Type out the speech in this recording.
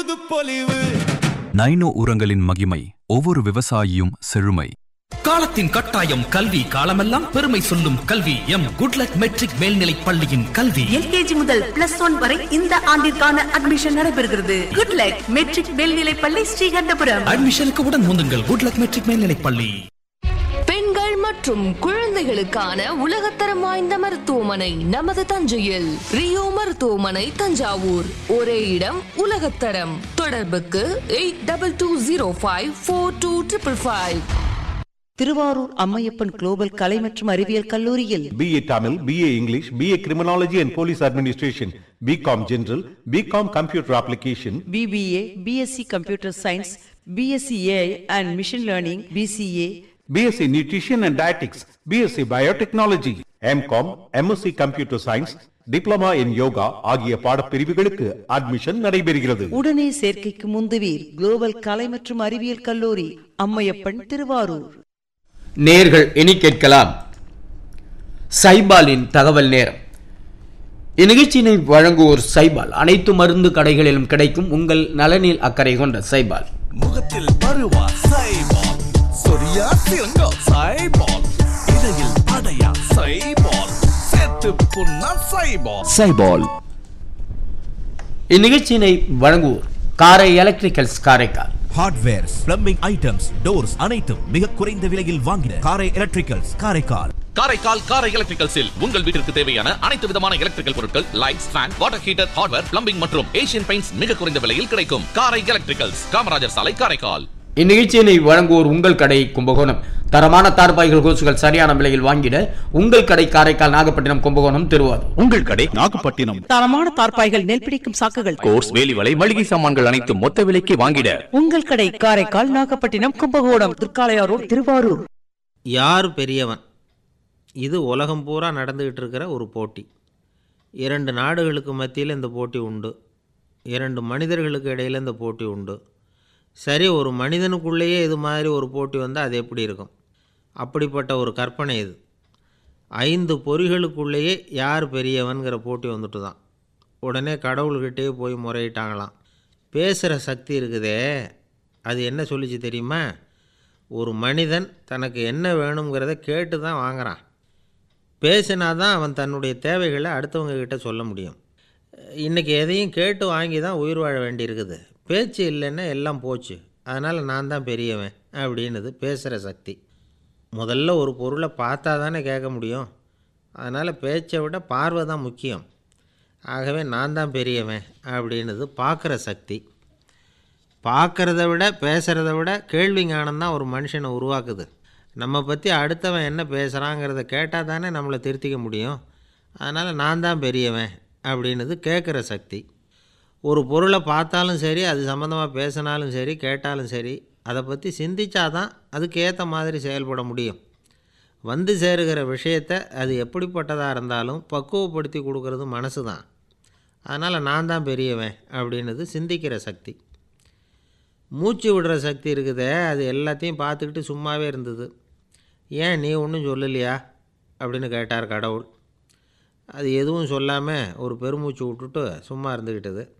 புது பொலிவு நைனோ உரங்களின் மகிமை ஒவ்வொரு விவசாயியும் செழுமை காலத்தின் கட்டாயம் கல்வி காலமெல்லாம் பெருமை சொல்லும் கல்வி எம் குட்லக் மெட்ரிக் மேல்நிலைப் பள்ளியின் கல்வி எல்கேஜி முதல் பிளஸ் ஒன் வரை இந்த ஆண்டிற்கான அட்மிஷன் நடைபெறுகிறது குட் லக் மெட்ரிக் மேல்நிலைப்பள்ளி ஸ்ரீகண்டபுரம் அட்மிஷனுக்கு உடன் முந்துங்கள் குட்லக் மெட்ரிக் மேல்நிலைப் பள்ளி பெண்கள் மற்றும் குழந்தைகளுக்கான உலகத்தரம் வாய்ந்த மருத்துவமனை நமது தஞ்சையில் ரியோ மருத்துவமனை தஞ்சாவூர் ஒரே இடம் உலகத்தரம் தொடர்புக்கு eight double two zero five four two triple five Thiruvarur Ammaiyappan global கலை மற்றும் அறிவியல் கல்லூரியில் BA Tamil, BA English, BA Criminology and Police Administration, BCom General, BCom Computer Application, BBA BSc computer science BSc AI and machine learning BCA BSc Nutrition and Dietetics, BSc Biotechnology, MCom, MSc Computer Science, Diploma in Yoga ஆகிய பாடப்பிரிவுகளுக்கு admission நடைபெறுகிறது உடனே சேர்க்கைக்கு முந்துவீர் global கலை மற்றும் அறிவியல் கல்லூரி அம்மையப்பன் திருவாரூர் நேர்கள் இனி கேட்கலாம் சைபாலின் தகவல் நேரம் இந்நிகழ்ச்சியினை வழங்குவோர் சைபால் அனைத்து மருந்து கடைகளிலும் கிடைக்கும் உங்கள் நலனில் அக்கறை கொண்ட சைபால் முகத்தில் பருவா சைபால் சொரியா சிறங்கோ சைபால் இடையில் அடையா சைபால் செத்து புண்ணா சைபால் சைபால் இந்நிகழ்ச்சியினை வழங்குவோர் Karai electricals Karaikal hardwares plumbing items doors அனைத்தும் மிக குறைந்த விலையில் வாங்கின காரை எலக்ட்ரிக்கல்ஸ் காரைக்கால் காரைக்கால் காரை எலக்ட்ரிக்கல்ஸில் உங்கள் வீட்டிற்கு தேவையான அனைத்து விதமான எலக்ட்ரிக்கல் பொருட்கள் lights fan water heater hardware plumbing மற்றும் ஏசியன் பெயிண்ட்ஸ் மிக குறைந்த விலையில் கிடைக்கும் காரை எலக்ட்ரிக்கல்ஸ் காமராஜர் சாலை காரைக்கால் இந்நிகழ்ச்சியினை வழங்குவோர் உங்கள் கடை கும்பகோணம் தரமான தார்பாய்கள் கோசுகள் சரியான விலையில் வாங்கிட உங்கள் கடை காரைக்கால் நாகப்பட்டினம் கும்பகோணம் திருவாரூர் உங்கள் கடை நாகப்பட்டினம் தரமான தார்ப்பாய்கள் நெல் பிடிக்கும் சாக்குகள் கோர்ஸ் வேலிவலை மளிகை சாமான்கள் அனைத்தும் மொத்த விலைக்கு வாங்கிட உங்கள் கடை காரைக்கால் நாகப்பட்டினம் கும்பகோணம் திருக்காளையாரோடு திருவாரூர் யார் பெரியவன் இது உலகம் பூரா நடந்துக்கிட்டு இருக்கிற ஒரு போட்டி இரண்டு நாடுகளுக்கு மத்தியில் இந்த போட்டி உண்டு இரண்டு மனிதர்களுக்கு இடையில் இந்த போட்டி உண்டு சரி ஒரு மனிதனுக்குள்ளேயே இது மாதிரி ஒரு போட்டி வந்தால் அது எப்படி இருக்கும் அப்படிப்பட்ட ஒரு கற்பனை இது ஐந்து பொறிகளுக்குள்ளேயே யார் பெரியவன்கிற போட்டி வந்துட்டு தான் உடனே கடவுள்கிட்டே போய் முறையிட்டாங்களாம் பேசுகிற சக்தி இருக்குதே அது என்ன சொல்லிச்சு தெரியுமா ஒரு மனிதன் தனக்கு என்ன வேணுங்கிறத கேட்டு தான் வாங்குறான் பேசினா தான் அவன் தன்னுடைய தேவைகளை அடுத்தவங்க கிட்ட சொல்ல முடியும் இன்றைக்கி எதையும் கேட்டு வாங்கி தான் உயிர் வாழ வேண்டியிருக்குது பேச்சு இல்லைன்னா எல்லாம் போச்சு அதனால் நான் தான் பெரியவன் அப்படின்னுது பேசுகிற சக்தி முதல்ல ஒரு பொருளை பார்த்தா தானே கேட்க முடியும் அதனால் பேச்சை விட பார்வை தான் முக்கியம் ஆகவே நான் தான் பெரியவன் அப்படின்னுது பார்க்குற சக்தி பார்க்குறத விட பேசுகிறத விட கேள்வி ஞானம் தான் ஒரு மனுஷனை உருவாக்குது நம்ம பற்றி அடுத்தவன் என்ன பேசுகிறாங்கிறத கேட்டால் தானே நம்மளை திருத்திக்க முடியும் அதனால் நான் தான் பெரியவன் அப்படின்னுது கேட்குற சக்தி ஒரு பொருளை பார்த்தாலும் சரி அது சம்மந்தமாக பேசினாலும் சரி கேட்டாலும் சரி அதை பற்றி சிந்திச்சாதான் அதுக்கு ஏற்ற மாதிரி செயல்பட முடியும் வந்து சேருகிற விஷயத்தை அது எப்படிப்பட்டதாக இருந்தாலும் பக்குவப்படுத்தி கொடுக்கறது மனசு தான் அதனால் நான் தான் பெரியவன் அப்படின்னுது சிந்திக்கிற சக்தி மூச்சு விடுற சக்தி இருக்குதே அது எல்லாத்தையும் பார்த்துக்கிட்டு சும்மாவே இருந்தது ஏன் நீ ஒன்றும் சொல்லலையா அப்படின்னு கேட்டார் கடவுள் அது எதுவும் சொல்லாமல் ஒரு பெருமூச்சு விட்டுட்டு சும்மா இருந்துக்கிட்டது